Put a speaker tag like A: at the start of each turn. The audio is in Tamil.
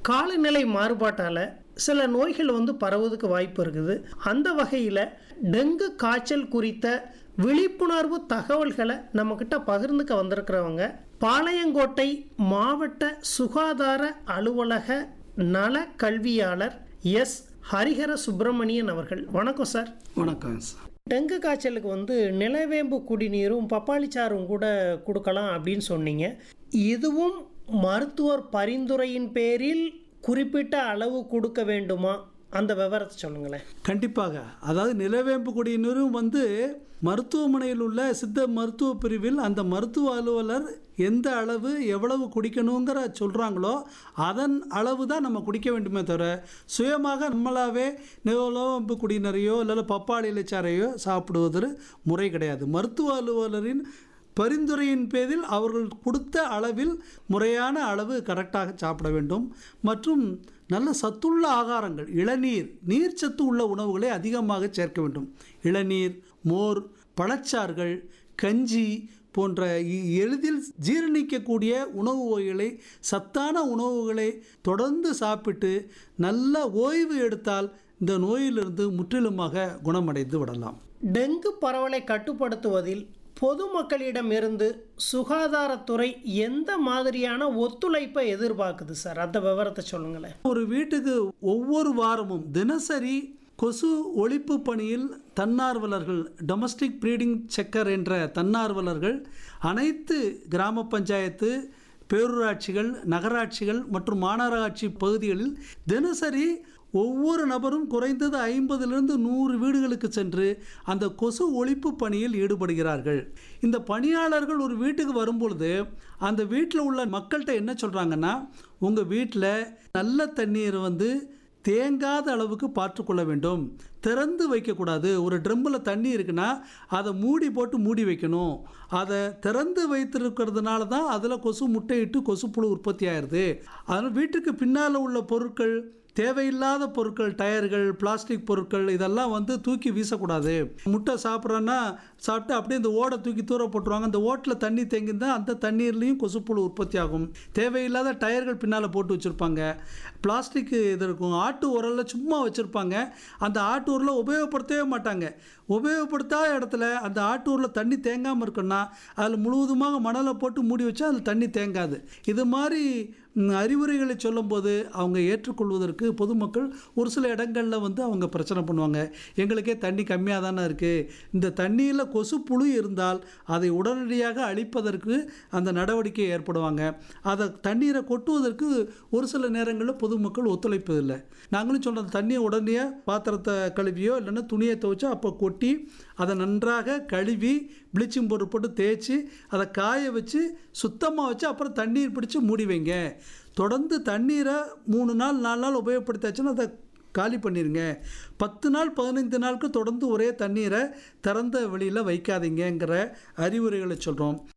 A: காலநிலை மாறுபாட்டால் சில நோய்கள் வந்து பரவுவதுக்கு வாய்ப்பு இருக்குது அந்த வகையில் டெங்கு காய்ச்சல் குறித்த விழிப்புணர்வு தகவல்களை நம்மக்கிட்ட பகிர்ந்துக்க வந்திருக்கிறவங்க பாளையங்கோட்டை மாவட்ட சுகாதார அலுவலக நல கல்வியாளர் எஸ் ஹரிஹர சுப்பிரமணியன் அவர்கள் வணக்கம் சார்
B: வணக்கம் சார்
A: டெங்கு காய்ச்சலுக்கு வந்து நிலவேம்பு குடிநீரும் பப்பாளி சாறும் கூட கொடுக்கலாம் அப்படின்னு சொன்னீங்க இதுவும் மருத்துவர் பரிந்துரையின் பேரில் குறிப்பிட்ட அளவு கொடுக்க வேண்டுமா அந்த விவரத்தை சொல்லுங்களேன்
B: கண்டிப்பாக அதாவது நிலவேம்பு குடிநீரும் வந்து மருத்துவமனையில் உள்ள சித்த மருத்துவ பிரிவில் அந்த மருத்துவ அலுவலர் எந்த அளவு எவ்வளவு குடிக்கணுங்கிற சொல்கிறாங்களோ அதன் அளவு தான் நம்ம குடிக்க வேண்டுமே தவிர சுயமாக நம்மளாவே நிலவேம்பு குடிநீரையோ இல்லை பப்பாளி இலைச்சாரையோ சாப்பிடுவது முறை கிடையாது மருத்துவ அலுவலரின் பரிந்துரையின் பேரில் அவர்கள் கொடுத்த அளவில் முறையான அளவு கரெக்டாக சாப்பிட வேண்டும் மற்றும் நல்ல சத்துள்ள ஆகாரங்கள் இளநீர் நீர்ச்சத்து உள்ள உணவுகளை அதிகமாக சேர்க்க வேண்டும் இளநீர் மோர் பழச்சாறுகள் கஞ்சி போன்ற இ- எளிதில் ஜீரணிக்கக்கூடிய உணவு வகைகளை சத்தான உணவுகளை தொடர்ந்து சாப்பிட்டு நல்ல ஓய்வு எடுத்தால் இந்த நோயிலிருந்து முற்றிலுமாக குணமடைந்து விடலாம்
A: டெங்கு பரவலை கட்டுப்படுத்துவதில் பொதுமக்களிடமிருந்து சுகாதாரத்துறை எந்த மாதிரியான ஒத்துழைப்பை எதிர்பார்க்குது சார் அந்த விவரத்தை சொல்லுங்களேன்
B: ஒரு வீட்டுக்கு ஒவ்வொரு வாரமும் தினசரி கொசு ஒழிப்பு பணியில் தன்னார்வலர்கள் டொமஸ்டிக் ப்ரீடிங் செக்கர் என்ற தன்னார்வலர்கள் அனைத்து கிராம பஞ்சாயத்து பேரூராட்சிகள் நகராட்சிகள் மற்றும் மாநகராட்சி பகுதிகளில் தினசரி ஒவ்வொரு நபரும் குறைந்தது ஐம்பதிலிருந்து நூறு வீடுகளுக்கு சென்று அந்த கொசு ஒழிப்பு பணியில் ஈடுபடுகிறார்கள் இந்த பணியாளர்கள் ஒரு வீட்டுக்கு வரும்பொழுது அந்த வீட்டில் உள்ள மக்கள்கிட்ட என்ன சொல்கிறாங்கன்னா உங்கள் வீட்டில் நல்ல தண்ணீர் வந்து தேங்காத அளவுக்கு பார்த்துக்கொள்ள வேண்டும் திறந்து வைக்கக்கூடாது ஒரு ட்ரம்மில் தண்ணி இருக்குன்னா அதை மூடி போட்டு மூடி வைக்கணும் அதை திறந்து வைத்திருக்கிறதுனால தான் அதில் கொசு முட்டையிட்டு கொசுப்புழு உற்பத்தி ஆயிடுது அதனால் வீட்டுக்கு பின்னால் உள்ள பொருட்கள் தேவையில்லாத பொருட்கள் டயர்கள் பிளாஸ்டிக் பொருட்கள் இதெல்லாம் வந்து தூக்கி வீசக்கூடாது முட்டை சாப்பிட்றோன்னா சாப்பிட்டு அப்படியே இந்த ஓடை தூக்கி தூர போட்டுருவாங்க அந்த ஓட்டில் தண்ணி தேங்கியிருந்தால் அந்த தண்ணீர்லேயும் கொசுப்புழு உற்பத்தி ஆகும் தேவையில்லாத டயர்கள் பின்னால் போட்டு வச்சுருப்பாங்க பிளாஸ்டிக் இது இருக்கும் ஆட்டு உரலில் சும்மா வச்சுருப்பாங்க அந்த ஆட்டு உரலை உபயோகப்படுத்தவே மாட்டாங்க உபயோகப்படுத்தாத இடத்துல அந்த ஆட்டு உரலில் தண்ணி தேங்காமல் இருக்குன்னா அதில் முழுவதுமாக மணலை போட்டு மூடி வச்சா அதில் தண்ணி தேங்காது இது மாதிரி ம், அறிவுரைகளை சொல்லும்போது அவங்க ஏற்றுக்கொள்வதற்கு பொதுமக்கள் ஒரு சில இடங்களில் வந்து அவங்க பிரச்சனை பண்ணுவாங்க எங்களுக்கே தண்ணி கம்மியாக தானே இருக்குது இந்த தண்ணியில் கொசு புழு இருந்தால் அதை உடனடியாக அழிப்பதற்கு அந்த நடவடிக்கை ஏற்படுவாங்க அதை தண்ணீரை கொட்டுவதற்கு ஒரு சில நேரங்களில் பொதுமக்கள் ஒத்துழைப்பதில்லை நாங்களும் சொல்கிற தண்ணியை உடனடியாக பாத்திரத்தை கழுவியோ இல்லைன்னா துணியை துவைச்சோ அப்போ கொட்டி அதை நன்றாக கழுவி ப்ளீச்சிங் பவுடர் போட்டு தேய்ச்சி அதை காய வச்சு சுத்தமாக வச்சு அப்புறம் தண்ணீர் பிடிச்சி மூடி வைங்க தொடர்ந்து தண்ணீரை மூணு நாள் நாலு நாள் உபயோகப்படுத்தாச்சுன்னா அதை காலி பண்ணிடுங்க பத்து நாள் பதினைந்து நாளுக்கு தொடர்ந்து ஒரே தண்ணீரை திறந்த வெளியில் வைக்காதீங்கங்கிற அறிவுரைகளை சொல்கிறோம்